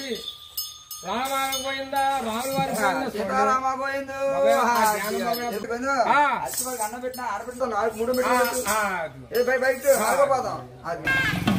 రామాయణం పోయిందా రాముల వారి పోయిందా సీతారామ గోవిందు బాబాయ్, ఆ ధ్యానం బాబాయ్. ఎందుకందు ఆ. అచ్చి వాళ్ళకి అన్నం పెట్టిన ఆడబెట్టిన నాలుగు మూడు ఆ, పెట్టిన ఆ, అది. ఏ బై బయట ఆగపోదాం అది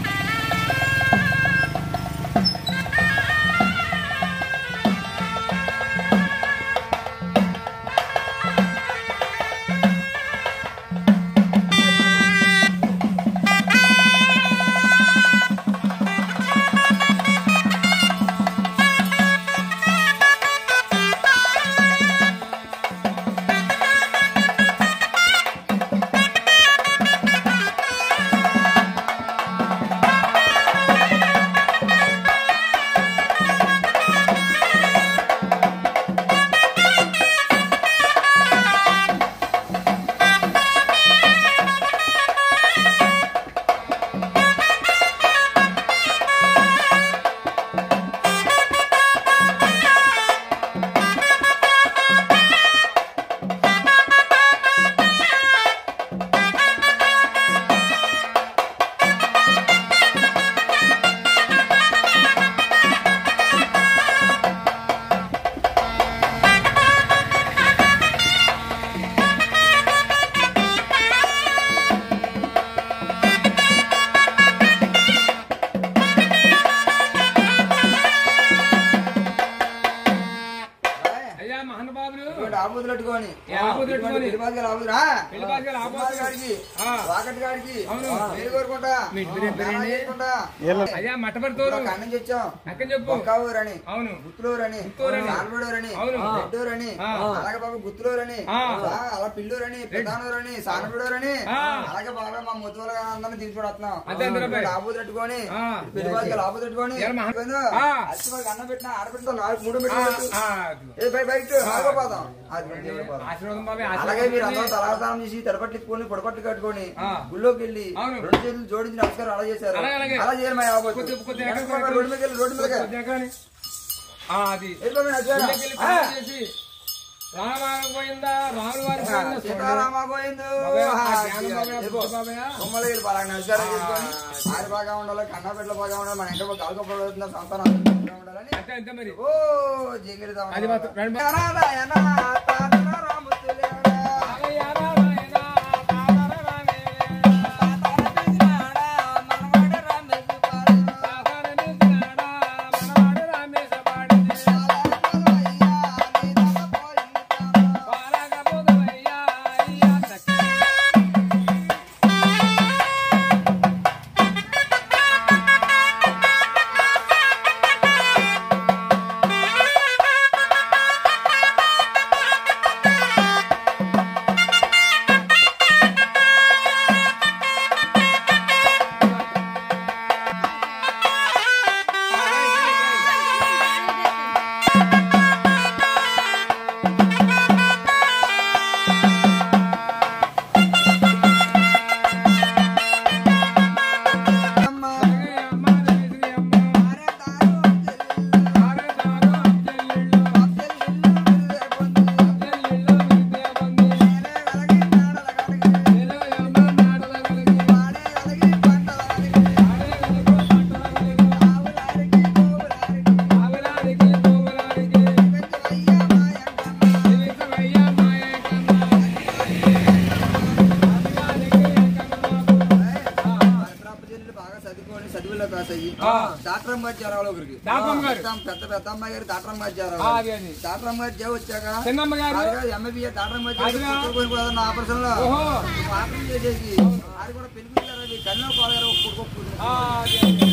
అయ్యా మహానుభావులు ఇటువంటి ఆబుదులు పెట్టుకొని ఏ ఆబుదులు పెట్టుకొని? పెళ్లిబాజులు ఆబుదురా పెళ్లిబాజులు ఆబుదులు. గారికి ఆ. వాకటి గారికి అవును. మీరు కోరుకుంటా మీ ఇద్దరు ఇద్దరేంటి? నానా చేసుకుంటా. అయ్యా మట్టపడుతోరు ఒక అన్నం తెచ్చాం అక్కడ చెప్పు ఒక్క ఊరని అవును గుత్తులూరని గుత్తూరని. సానబడూరని అవును. రెడ్డూరని ఆ. అలాగే బాబు గుత్తులూరని ఆ. ఆ, అలా పిల్లూరని ప్రధానూరని సానబడూరని ఆ. అలాగే బాగా మా ముద్దులుగా అందరిని తీసుకుని అంతే, అంతే రాబాయ్. లాభు తట్టుకొని ఆ. పెళ్లి బాగా లాభు తట్టుకొని ఏరా మహా- పోయిందో? ఆ. అచ్చి వాళ్ళకి అన్నం పెట్టిన ఆడబెట్టిన నాలుగు మూడు ఆ, పెట్టిన ఆ, అది. ఏ బై బయట ఆగపోదాం అది దేవుడి పాదం. ఆశీర్వాదం బాబాయ్ అలాగే మీరు అందరూ ఆశీర్వాదం తలావతానం చేసి తలపట్లు ఇప్పుకొని పొడపట్లు కట్టుకొని ఆ. గుళ్ళోకి వెళ్ళి అవును. రెండు చేతులు జోడించి నమస్కారం అలా చేశారు అలాగే, అలాగే. అలా చేయాలి మా యావత్తు. కొద్ది- కొద్ది వెనక్కి ఎక్కడ పోయి రోడ్డు మీద వెళ్ళి రోడ్డు మీద కొద్దిగా కానీ. ఆ, అది వెళ్ళి బాబు నడిచారా? గుళ్ళోకి వెళ్ళి ఆ. పూజ చేసి రామాయణం పోయిందా రాముల వారి పోయిందా సీతారామ గోవిందు బాబాయ్, ఆ ధ్యానం బాబాయ్, వెళ్ళిపో. బాబాయ్. బొమ్మలు వీళ్ళు బాగా నమస్కారం చేసుకొని ఆరు బాగా ఉండాలి కన్నా బిడ్డలు బాగా ఉండాలి మన ఇంట్లో కాలుకప్పుడు అవుతున్న సంతానం అందరూ బాగా ఉండాలని అంతే అంతే మరి ఓ జింగిడి అది మాత్రం రండి. నారాయణ తాతన రాముతులేరా. రామయ్య నారాయణ, తారణ రామేయ. తారణ నిలిచినాడా, మనవాడు రామేశ పాడితే. పాలకపోదువయ్యా, అయ్యా దక్క. అమ్మ దేవి అమ్మ, ఆరే తాను అబ్జల్లిళ్ళు, అబ్జల్లిళ్ళు విద్య పొంది, ఏలో యమ్మ నాడల కలిగి, ఆడే వెలుగు పట్టల కలిగి, ఆవులాడికి, గోవులాడికి, జీవితమయ్యా మాయంకమ్మ, ఆదివానికి ఎంకమ్మ. బాగా చదువుకొని చదువులో పాస్ అయ్యి ఆ. డాక్టర్ వచ్చారు ఒకరికి దాట్రమ్మ గారు. పెద్ద- పెద్ద పెద్ద అమ్మాయి గారు డాక్టర్ వచ్చారు ఆ, అది అది. డాక్టర్ గారు జే వచ్చాక చిన్నమ్మ గారు ఎంబీబీఏ డాక్టర్ అదిగా. వచ్చారు ఆపరేషన్ లో ఓహో ఆపరేషన్ చేసేసి అది కూడా పెళ్లి పిల్లలు కన్ను పాలగారు కొడుకు ఆ, అది అది.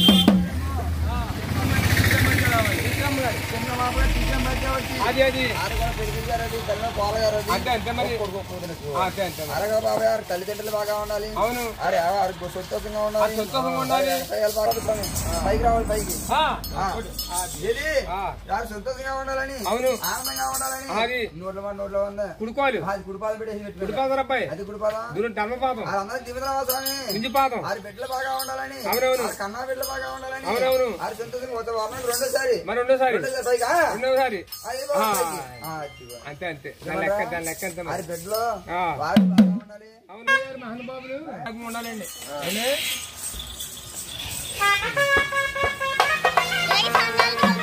చిన్న బాబు గారు టీచర్ మధ్య వచ్చి అది అది ఆరు కూడా పెళ్లి పిల్లలు అది కన్ను పాలగారు అది అంతే అంతే మరి కొడుకు కూతురుకు. ఆ, అంతే అంతే మరి. అరగా బాబు గారు తల్లిదండ్రులు బాగా ఉండాలి అవును అరే వారికి సంతోషంగా ఉండాలి ఆ, సంతోషంగా ఉండాలి. పైకి బాగా తిప్పాలి. పైకి రావాలి పైకి ఆ, ఆ. ఆ, ఏది ఆ. వారు సంతోషంగా ఉండాలని అవును. ఆనందంగా ఉండాలని అది. నోట్ల మాట నోట్లో ఉంది కుడుకోవాలి అది గుడిపాద పెట్టేసి పెట్టుకోవాలి. కుడిపాదం అబ్బాయి అది గుడిపాద దూరం ధర్మపాదం అది అందరూ దిగుదల స్వామి మించిపాదం ఆరు బిడ్డలు బాగా ఉండాలని అవునవును. ఆరు కన్నా బిడ్డలు బాగా ఉండాలని అవునవును. ఆరు సంతోషంగా పోతే వారానికి రెండోసారి మరి రెండోసారి రెండోసారి పైగా రెండోసారి అది బాగా ఆ. పైకి. ఆ, అది బాగా. అంతే అంతే దాని లెక్క దాని లెక్క అంతే ఆరు మరి బిడ్డలు ఆ. వారు బాగా ఉండాలి అవును గారు మహానుభావులు బాగా ఉండాలండి ఏమే? Hey, Sandal,